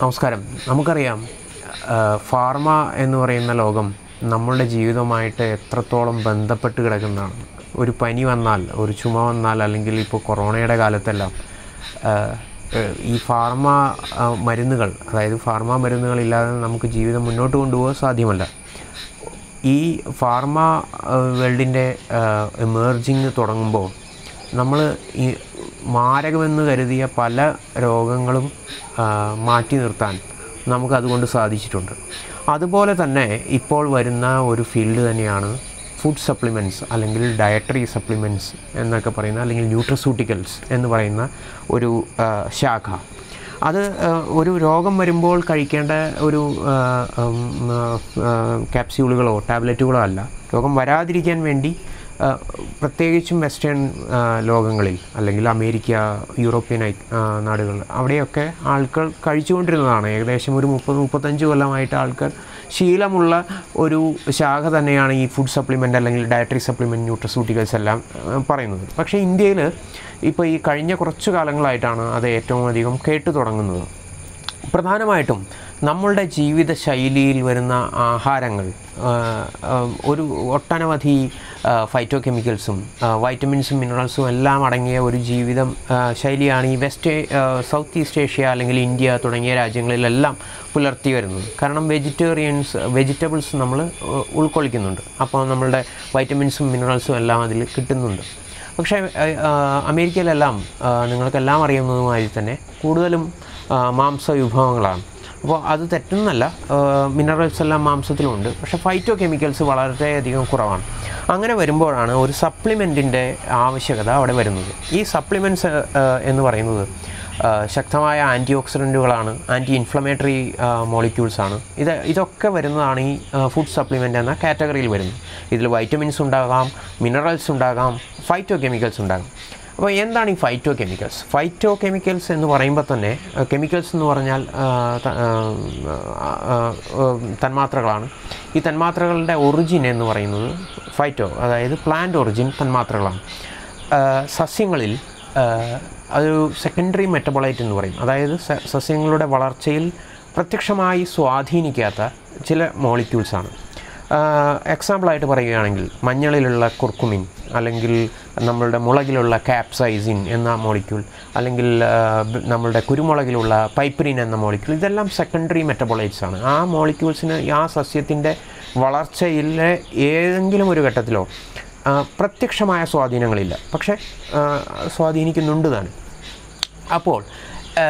നമസ്കാരം നമുക്കറിയാം ആ, ഫാർമ എന്ന് പറയുന്ന ലോകം നമ്മളുടെ ജീവിതവുമായിട്ട് എത്രത്തോളം ബന്ധപ്പെട്ട് കിടക്കുന്നതാണ് ഒരു പനി വന്നാൽ ഒരു ചുമ വന്നാൽ അല്ലെങ്കിൽ ഇപ്പോൾ കൊറോണയുടെ കാലത്തെല്ലാം ആ, ഏ, ഈ ഫാർമ ആ, മരുന്നുകൾ അതായത് ഫാർമ മരുന്നുകളില്ലാതെ നമുക്ക് ജീവിതം മുന്നോട്ട് കൊണ്ടുപോകാൻ സാധ്യമല്ല ഈ ഫാർമ വേൾഡിൻ്റെ എമേർജിങ് തുടങ്ങുമ്പോൾ നമ്മൾ ഈ മാരകമെന്ന് കരുതിയ പല രോഗങ്ങളും ആ, മാറ്റി നിർത്താൻ നമുക്കതുകൊണ്ട് സാധിച്ചിട്ടുണ്ട് അതുപോലെ തന്നെ ഇപ്പോൾ വരുന്ന ഒരു ഫീൽഡ് തന്നെയാണ് ഫുഡ് സപ്ലിമെൻറ്റ്സ് അല്ലെങ്കിൽ ഡയറ്ററി സപ്ലിമെൻറ്റ്സ് എന്നൊക്കെ പറയുന്ന അല്ലെങ്കിൽ ന്യൂട്രസ്യൂട്ടിക്കൽസ് എന്ന് പറയുന്ന ഒരു ആ, ശാഖ അത് ആ, ഒരു രോഗം വരുമ്പോൾ കഴിക്കേണ്ട ഒരു ആ, ഉം, ആ, ആ, ക്യാപ്സ്യൂളുകളോ ടാബ്ലറ്റുകളോ അല്ല രോഗം വരാതിരിക്കാൻ വേണ്ടി ആ, പ്രത്യേകിച്ചും വെസ്റ്റേൺ ആ, ലോകങ്ങളിൽ അല്ലെങ്കിൽ അമേരിക്ക യൂറോപ്യൻ ഐ- ആ, നാടുകൾ അവിടെയൊക്കെ ആൾക്കാർ കഴിച്ചുകൊണ്ടിരുന്നതാണ് ഏകദേശം ഒരു മുപ്പത് മുപ്പത്തഞ്ച് കൊല്ലമായിട്ട് ആൾക്കാർ ശീലമുള്ള ഒരു ശാഖ തന്നെയാണ് ഈ ഫുഡ് സപ്ലിമെൻ്റ് അല്ലെങ്കിൽ ഡയറ്ററി സപ്ലിമെൻറ്റ് ന്യൂട്രസ്യൂട്ടിക്കൽസ് എല്ലാം ആ, പറയുന്നത് പക്ഷേ ഇന്ത്യയിൽ ഇപ്പോൾ ഈ കഴിഞ്ഞ കുറച്ച് കാലങ്ങളായിട്ടാണ് അത് ഏറ്റവും അധികം കേട്ടു തുടങ്ങുന്നത് പ്രധാനമായിട്ടും നമ്മളുടെ ജീവിത ശൈലിയിൽ വരുന്ന ആഹാരങ്ങൾ ആ, ആ, ഒരു ഒട്ടനവധി ഫൈറ്റോ കെമിക്കൽസും വൈറ്റമിൻസും മിനറൽസും എല്ലാം അടങ്ങിയ ഒരു ജീവിതം ആ, ശൈലിയാണ് ഈ വെസ്റ്റ് ആ, സൗത്ത് ഈസ്റ്റ് ഏഷ്യ അല്ലെങ്കിൽ ഇന്ത്യ തുടങ്ങിയ രാജ്യങ്ങളിലെല്ലാം പുലർത്തി വരുന്നത് കാരണം വെജിറ്റേറിയൻസ് വെജിറ്റബിൾസ് നമ്മൾ ഉൾക്കൊള്ളിക്കുന്നുണ്ട് അപ്പോൾ നമ്മളുടെ വൈറ്റമിൻസും മിനറൽസും എല്ലാം അതിൽ കിട്ടുന്നുണ്ട് പക്ഷേ ആ, ആ, അമേരിക്കയിലെല്ലാം ആ, നിങ്ങൾക്കെല്ലാം അറിയുന്നതുമായി തന്നെ കൂടുതലും ആ, മാംസ വിഭവങ്ങളാണ് അപ്പോൾ അത് തെറ്റെന്നല്ല മിനറൽസ് എല്ലാം മാംസത്തിലുണ്ട് പക്ഷേ ഫൈറ്റോ കെമിക്കൽസ് വളരെയധികം കുറവാണ് അങ്ങനെ വരുമ്പോഴാണ് ഒരു സപ്ലിമെൻറ്റിൻ്റെ ആവശ്യകത അവിടെ വരുന്നത് ഈ സപ്ലിമെൻറ്റ്സ് എന്ന് പറയുന്നത് ആ, ശക്തമായ ആൻറ്റി ഓക്സിഡൻറ്റുകളാണ് ആൻറ്റി ഇൻഫ്ലമേറ്ററി മോളിക്യൂൾസ് ആണ് ഇത് ഇതൊക്കെ വരുന്നതാണ് ഈ ഫുഡ് സപ്ലിമെൻ്റ് എന്ന കാറ്റഗറിയിൽ വരുന്നത് ഇതിൽ വൈറ്റമിൻസ് ഉണ്ടാകാം മിനറൽസ് ഉണ്ടാകാം ഫൈറ്റോ കെമിക്കൽസ് ഉണ്ടാകാം അപ്പോൾ എന്താണ് ഈ ഫൈറ്റോ കെമിക്കൽസ് ഫൈറ്റോ കെമിക്കൽസ് എന്ന് പറയുമ്പോൾ തന്നെ കെമിക്കൽസ് എന്ന് പറഞ്ഞാൽ ആ, ത- ആ, ആ, ആ, തന്മാത്രകളാണ് ഈ തന്മാത്രകളുടെ ഒറിജിൻ എന്ന് പറയുന്നത് ഫൈറ്റോ അതായത് പ്ലാന്റ് ഒറിജിൻ തന്മാത്രകളാണ് ആ, സസ്യങ്ങളിൽ ആ, അതൊരു സെക്കൻഡറി മെറ്റബോളൈറ്റ് എന്ന് പറയും അതായത് സ- സസ്യങ്ങളുടെ വളർച്ചയിൽ പ്രത്യക്ഷമായി സ്വാധീനിക്കാത്ത ചില മോളിക്യൂൾസാണ് എക്സാമ്പിളായിട്ട് പറയുകയാണെങ്കിൽ മഞ്ഞളിലുള്ള കുർക്കുമിൻ അല്ലെങ്കിൽ നമ്മളുടെ മുളകിലുള്ള കാപ്സൈസിൻ എന്ന മോളിക്യൂൾ അല്ലെങ്കിൽ ആ, ബ്- നമ്മളുടെ കുരുമുളകിലുള്ള പൈപ്രിൻ എന്ന മോളിക്യൂൾ ഇതെല്ലാം സെക്കൻഡറി മെറ്റബോളൈറ്റ്സ് ആണ് ആ മോളിക്യൂൾസിന് ആ സസ്യത്തിൻ്റെ വളർച്ചയിലെ ഏതെങ്കിലും ഒരു ഘട്ടത്തിലോ ആ, പ്രത്യക്ഷമായ സ്വാധീനങ്ങളില്ല പക്ഷേ ആ, സ്വാധീനിക്കുന്നുണ്ട് താനും അപ്പോൾ ആ,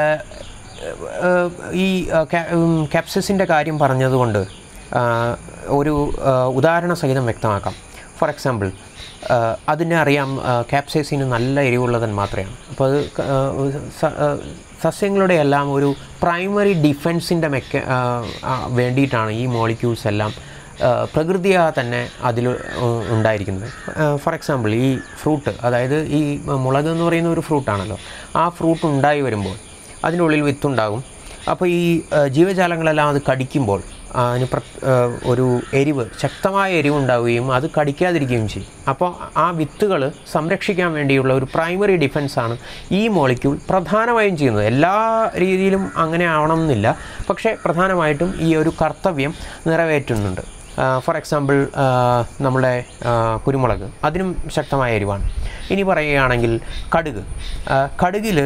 ആ, ഈ ക്യാപ്സസിൻ്റെ കാര്യം പറഞ്ഞതുകൊണ്ട് ആ, ഒരു ആ, ഉദാഹരണ സഹിതം വ്യക്തമാക്കാം ഫോർ എക്സാമ്പിൾ അതിനെ അറിയാം ക്യാപ്സൈസിന് നല്ല എരിവുള്ള തന്മാത്രയാണ് അപ്പോൾ അത് ക- ആ, സ- ആ, സസ്യങ്ങളുടെ എല്ലാം ഒരു പ്രൈമറി ഡിഫെൻസിൻ്റെ മെക്ക ആ, ആ, വേണ്ടിയിട്ടാണ് ഈ മോളിക്യൂൾസ് എല്ലാം ആ, പ്രകൃതിയാ തന്നെ അതിൽ ഉണ്ടായിരിക്കുന്നത് ഫോർ എക്സാമ്പിൾ ഈ ഫ്രൂട്ട് അതായത് ഈ മുളക് എന്ന് പറയുന്ന ഒരു ഫ്രൂട്ടാണല്ലോ ആ ഫ്രൂട്ട് ഉണ്ടായി വരുമ്പോൾ അതിൻ്റെ ഉള്ളിൽ വിത്തുണ്ടാകും അപ്പോൾ ഈ ആ, ജീവജാലങ്ങളെല്ലാം അത് കടിക്കുമ്പോൾ ആ, അതിന് പ്ര ആ, ഒരു എരിവ് ശക്തമായ എരിവ് ഉണ്ടാവുകയും അത് കടിക്കാതിരിക്കുകയും ചെയ്യും അപ്പോൾ ആ വിത്തുകൾ സംരക്ഷിക്കാൻ വേണ്ടിയുള്ള ഒരു പ്രൈമറി ഡിഫൻസാണ് ഈ മോളിക്യൂൾ പ്രധാനമായും ചെയ്യുന്നത് എല്ലാ രീതിയിലും അങ്ങനെ ആവണമെന്നില്ല പക്ഷേ പ്രധാനമായിട്ടും ഈ ഒരു കർത്തവ്യം നിറവേറ്റുന്നുണ്ട് ഫോർ എക്സാമ്പിൾ നമ്മുടെ ആ, കുരുമുളക് അതിനും ശക്തമായ എരിവാണ് ഇനി പറയുകയാണെങ്കിൽ കടുക് കടുകിൽ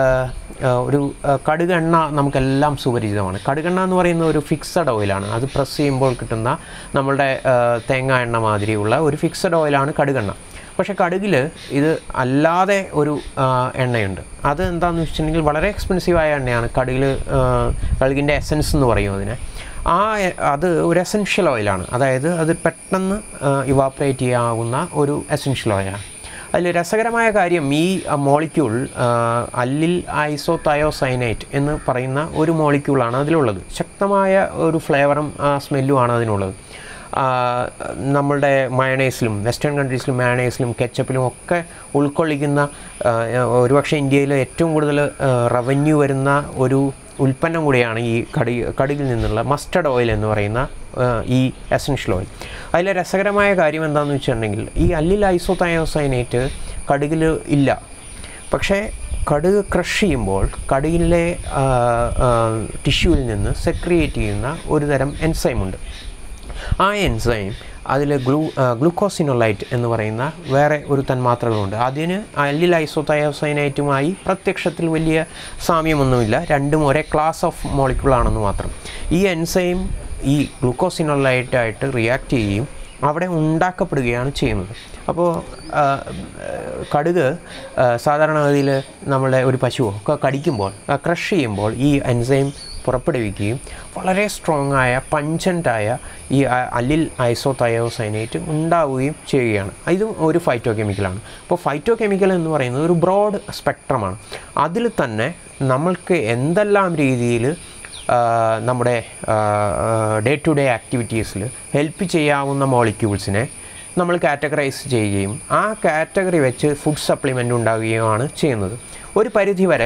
ഒരു ആ, കടുകെണ്ണ നമുക്കെല്ലാം സുപരിചിതമാണ് കടുകെണ്ണ എന്ന് പറയുന്ന ഒരു ഫിക്സഡ് ഓയിലാണ് അത് പ്രസ് ചെയ്യുമ്പോൾ കിട്ടുന്ന നമ്മളുടെ ആ, തേങ്ങ എണ്ണ മാതിരിയുള്ള ഒരു ഫിക്സഡ് ഓയിലാണ് കടുകെണ്ണ പക്ഷേ കടുകിൽ ഇത് അല്ലാതെ ഒരു ആ, എണ്ണയുണ്ട് അത് എന്താണെന്ന് വെച്ചിട്ടുണ്ടെങ്കിൽ വളരെ എക്സ്പെൻസീവായ എണ്ണയാണ് കടുകിൽ കടുകിൻ്റെ എസൻസ് എന്ന് പറയും അതിനെ ആ എ- അത് ഒരു എസൻഷ്യൽ ഓയിലാണ് അതായത് അത് പെട്ടെന്ന് ഇവാപ്പറേറ്റ് ചെയ്യാവുന്ന ഒരു എസൻഷ്യൽ ഓയിലാണ് അതിൽ രസകരമായ കാര്യം ഈ മോളിക്യൂൾ അല്ലിൽ ഐസോതയോസൈനൈറ്റ് എന്ന് പറയുന്ന ഒരു മോളിക്യൂളാണ് അതിലുള്ളത് ശക്തമായ ഒരു ഫ്ലേവറും സ്മെല്ലുമാണ് അതിനുള്ളത് ആ, നമ്മളുടെ മയണൈസിലും വെസ്റ്റേൺ കൺട്രീസിലും മയണൈസിലും കെച്ചപ്പിലും ഒക്കെ ഉൾക്കൊള്ളിക്കുന്ന ആ, ഒരുപക്ഷെ ഇന്ത്യയിൽ ഏറ്റവും കൂടുതൽ റവന്യൂ വരുന്ന ഒരു ഉൽപ്പന്നം കൂടിയാണ് ഈ കടി കടുകിൽ നിന്നുള്ള മസ്റ്റർഡ് ഓയിൽ എന്ന് പറയുന്ന ആ, ഈ എസൻഷ്യൽ ഓയിൽ അതിലെ രസകരമായ കാര്യം എന്താണെന്ന് വെച്ചിട്ടുണ്ടെങ്കിൽ ഈ അല്ലിൽ ഐസോതയോസൈനേറ്റ് കടുകിൽ ഇല്ല പക്ഷേ കടുക് ക്രഷ് ചെയ്യുമ്പോൾ കടുകിലെ ടിഷ്യൂവിൽ നിന്ന് സെക്രിയേറ്റ് ചെയ്യുന്ന ഒരു തരം എൻസൈമുണ്ട് ആ എൻസൈം അതിൽ ഗ്ലൂ ഗ്ലൂക്കോസിനോലൈറ്റ് എന്ന് പറയുന്ന വേറെ ഒരു തന്മാത്രകളുണ്ട് അതിന് അല്ലിൽ ഐസോതയോസൈനൈറ്റുമായി പ്രത്യക്ഷത്തിൽ വലിയ സാമ്യമൊന്നുമില്ല രണ്ടും ഒരേ ക്ലാസ് ഓഫ് മോളിക്യൂളാണെന്ന് മാത്രം ഈ എൻസൈം ഈ ഗ്ലൂക്കോസിനോലൈറ്റായിട്ട് റിയാക്ട് ചെയ്യുകയും അവിടെ ഉണ്ടാക്കപ്പെടുകയാണ് ചെയ്യുന്നത് അപ്പോൾ ആ, കടുക് ആ, സാധാരണഗതിയിൽ നമ്മളെ ഒരു പശുവോ ഒക്കെ കടിക്കുമ്പോൾ ക്രഷ് ചെയ്യുമ്പോൾ ഈ എൻസൈം പുറപ്പെടുവിക്കുകയും വളരെ സ്ട്രോങ് ആയ പഞ്ചൻ്റായ ഈ അ- അല്ലിൽ ഐസോതയോസൈനേറ്റ് ഉണ്ടാവുകയും ചെയ്യുകയാണ് ഇതും ഒരു ഫൈറ്റോ കെമിക്കലാണ് അപ്പോൾ ഫൈറ്റോ കെമിക്കൽ എന്ന് പറയുന്നത് ഒരു ബ്രോഡ് സ്പെക്ട്രമാണ് അതിൽ തന്നെ നമ്മൾക്ക് എന്തെല്ലാം രീതിയിൽ നമ്മുടെ ഡേ ടു ഡേ ആക്ടിവിറ്റീസിൽ ഹെൽപ്പ് ചെയ്യാവുന്ന മോളിക്യൂൾസിനെ നമ്മൾ കാറ്റഗറൈസ് ചെയ്യുകയും ആ കാറ്റഗറി വെച്ച് ഫുഡ് സപ്ലിമെൻ്റ് ഉണ്ടാവുകയുമാണ് ചെയ്യുന്നത് ഒരു പരിധിവരെ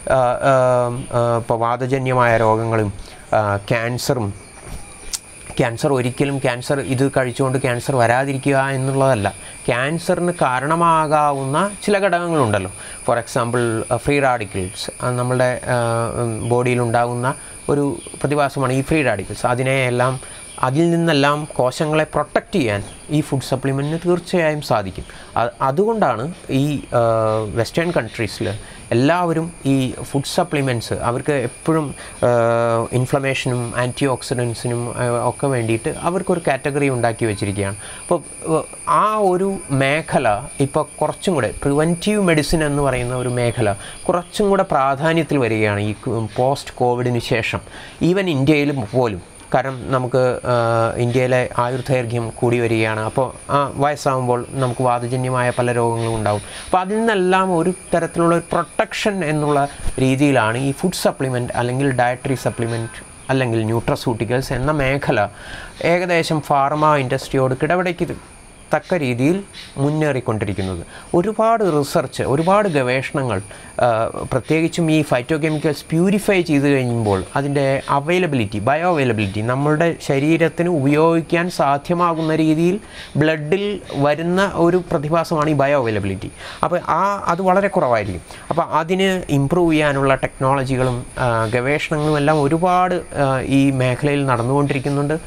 ഇപ്പോൾ വാതജന്യമായ രോഗങ്ങളും ആ, ക്യാൻസറും ക്യാൻസർ ഒരിക്കലും ക്യാൻസർ ഇത് കഴിച്ചുകൊണ്ട് ക്യാൻസർ വരാതിരിക്കുക എന്നുള്ളതല്ല ക്യാൻസറിന് കാരണമാകാവുന്ന ചില ഘടകങ്ങളുണ്ടല്ലോ ഫോർ എക്സാമ്പിൾ ഫ്രീ റാഡിക്കൽസ് നമ്മളുടെ ബോഡിയിലുണ്ടാകുന്ന ഒരു പ്രതിഭാസമാണ് ഈ ഫ്രീ റാഡിക്കൽസ് അതിനെയെല്ലാം അതിൽ നിന്നെല്ലാം കോശങ്ങളെ പ്രൊട്ടക്റ്റ് ചെയ്യാൻ ഈ ഫുഡ് സപ്ലിമെൻറ്റിന് തീർച്ചയായും സാധിക്കും അ- അതുകൊണ്ടാണ് ഈ വെസ്റ്റേൺ കൺട്രീസിൽ എല്ലാവരും ഈ ഫുഡ് സപ്ലിമെൻറ്റ്സ് അവർക്ക് എപ്പോഴും ഇൻഫ്ലമേഷനും ആൻറ്റി ഓക്സിഡൻസിനും ഒക്കെ വേണ്ടിയിട്ട് അവർക്കൊരു കാറ്റഗറി ഉണ്ടാക്കി വെച്ചിരിക്കുകയാണ് അപ്പോൾ ആ ഒരു മേഖല ഇപ്പോൾ കുറച്ചും കൂടെ പ്രിവെൻറ്റീവ് മെഡിസിൻ എന്ന് പറയുന്ന ഒരു മേഖല കുറച്ചും കൂടെ പ്രാധാന്യത്തിൽ വരികയാണ് ഈ പോസ്റ്റ് കോവിഡിന് ശേഷം ഈവൻ ഇന്ത്യയിൽ പോലും കാരണം നമുക്ക് ആ, ഇന്ത്യയിലെ ആയുർദൈർഘ്യം കൂടി വരികയാണ് അപ്പോൾ ആ വയസ്സാകുമ്പോൾ നമുക്ക് വാതജന്യമായ പല രോഗങ്ങളും ഉണ്ടാവും അപ്പോൾ അതിൽ നിന്നെല്ലാം ഒരു തരത്തിലുള്ള ഒരു പ്രൊട്ടക്ഷൻ എന്നുള്ള രീതിയിലാണ് ഈ ഫുഡ് സപ്ലിമെൻറ്റ് അല്ലെങ്കിൽ ഡയറ്ററി സപ്ലിമെൻറ്റ് അല്ലെങ്കിൽ ന്യൂട്രസ്യൂട്ടിക്കൽസ് എന്ന മേഖല ഏകദേശം ഫാർമ ഇൻഡസ്ട്രിയോട് കിടപിടയ്ക്ക് തക്ക രീതിയിൽ മുന്നേറിക്കൊണ്ടിരിക്കുന്നത് ഒരുപാട് റിസർച്ച് ഒരുപാട് ഗവേഷണങ്ങൾ ആ, പ്രത്യേകിച്ചും ഈ ഫൈറ്റോ കെമിക്കൽസ് പ്യൂരിഫൈ ചെയ്ത് കഴിയുമ്പോൾ അതിൻ്റെ അവൈലബിലിറ്റി ബയോ അവൈലബിലിറ്റി നമ്മളുടെ ശരീരത്തിന് ഉപയോഗിക്കാൻ സാധ്യമാകുന്ന രീതിയിൽ ബ്ലഡിൽ വരുന്ന ഒരു പ്രതിഭാസമാണ് ഈ ബയോ അവൈലബിലിറ്റി അപ്പോൾ ആ അത് വളരെ കുറവായിരിക്കും അപ്പോൾ അതിന് ഇമ്പ്രൂവ് ചെയ്യാനുള്ള ടെക്നോളജികളും ആ, ഗവേഷണങ്ങളും എല്ലാം ഒരുപാട് ആ, ഈ മേഖലയിൽ നടന്നുകൊണ്ടിരിക്കുന്നുണ്ട്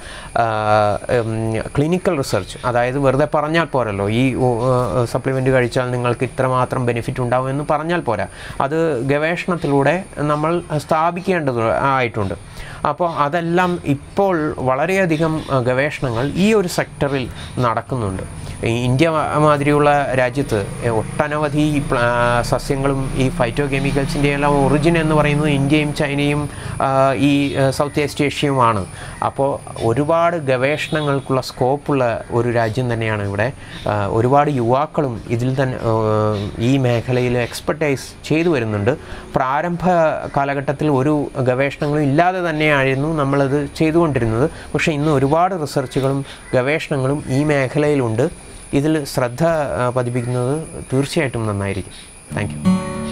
ക്ലിനിക്കൽ റിസർച്ച് അതായത് വെറുതെ പറഞ്ഞാൽ പോരല്ലോ ഈ സപ്ലിമെൻറ്റ് കഴിച്ചാൽ നിങ്ങൾക്ക് ഇത്രമാത്രം ബെനിഫിറ്റ് ഉണ്ടാവും എന്ന് പറഞ്ഞാൽ പോരാ അത് ഗവേഷണത്തിലൂടെ നമ്മൾ സ്ഥാപിക്കേണ്ടത് ആയിട്ടുണ്ട് അപ്പോൾ അതെല്ലാം ഇപ്പോൾ വളരെയധികം ആ, ഗവേഷണങ്ങൾ ഈ ഒരു സെക്ടറിൽ നടക്കുന്നുണ്ട് ഈ ഇന്ത്യ മാ- മാതിരിയുള്ള രാജ്യത്ത് എ, ഒട്ടനവധി പ്ല- ആ, സസ്യങ്ങളും ഈ ഫൈറ്റോ കെമിക്കൽസിൻ്റെ എല്ലാം ഒറിജിൻ എന്ന് പറയുന്നത് ഇന്ത്യയും ചൈനയും ആ, ഈ ആ, സൗത്ത് ഈസ്റ്റ് ഏഷ്യയുമാണ് അപ്പോൾ ഒരുപാട് ഗവേഷണങ്ങൾക്കുള്ള സ്കോപ്പുള്ള ഒരു രാജ്യം തന്നെയാണ് ഇവിടെ ആ, ഒരുപാട് യുവാക്കളും ഇതിൽ തന്നെ ആ, ഈ മേഖലയിൽ എക്സ്പെർട്ടൈസ് ചെയ്തു വരുന്നുണ്ട് പ്രാരംഭ കാലഘട്ടത്തിൽ ഒരു ഗവേഷണങ്ങളും ഇല്ലാതെ തന്നെയായിരുന്നു നമ്മളത് ചെയ്തുകൊണ്ടിരുന്നത് പക്ഷേ ഇന്ന് ഒരുപാട് റിസർച്ചുകളും ഗവേഷണങ്ങളും ഈ മേഖലയിലുണ്ട് ഇതിൽ ശ്രദ്ധ ആ, പതിപ്പിക്കുന്നത് തീർച്ചയായിട്ടും നന്നായിരിക്കും താങ്ക് യു